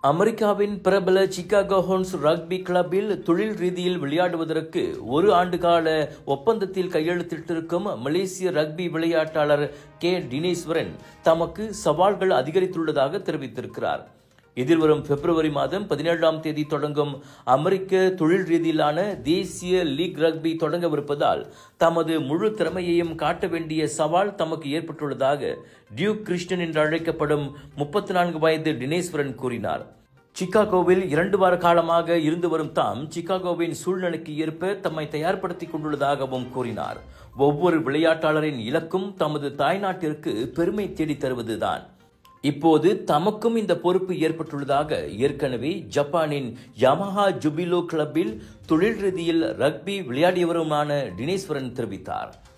அமெரிக்காவின் பிரபல Chicago Hons rugby கிளப்பில் தொழில் ரீதியில் விளையாடுவதற்கு ஒரு ஆண்டு கால ஒப்பந்தத்தில் கையெழுத்திட்டிருக்கும் மலேசிய ரக்பி விளையாட்டாளர் கே டினேஸ்வரன் தமக்கு சவால்கள் அதிகரித்துள்ளதாக தெரிவித்திருக்கிறார் எதிர்வரும் பிப்ரவரி மாதம் பதினேழாம் தேதி தொடங்கும் அமெரிக்க தொழில் ரீதியிலான தேசிய லீக் ரக்பி தொடங்கவிருப்பதால் தமது முழு திறமையையும் காட்ட வேண்டிய சவால் தமக்கு ஏற்பட்டுள்ளதாக டியூக் கிறிஸ்டன் என்று அழைக்கப்படும் முப்பத்தி நான்கு வயது டினேஸ்வரன் கூறினார் சிகாகோவில் இரண்டு வார காலமாக இருந்து வரும் தாம் சிகாகோவின் சூழ்நிலைக்கு ஏற்ப தம்மை தயார்படுத்திக் கொண்டுள்ளதாகவும் கூறினார் ஒவ்வொரு விளையாட்டாளரின் இலக்கும் தமது தாய்நாட்டிற்கு பெருமை தேடித் தருவதுதான் இப்போது தமக்கும் இந்த பொறுப்பு ஏற்பட்டுள்ளதாக ஏற்கனவே ஜப்பானின் யமஹா ஜுபிலோ கிளப்பில் தொழில் ரீதியில் ரக்பி விளையாடியவருமான டினேஸ்வரன் தெரிவித்தார்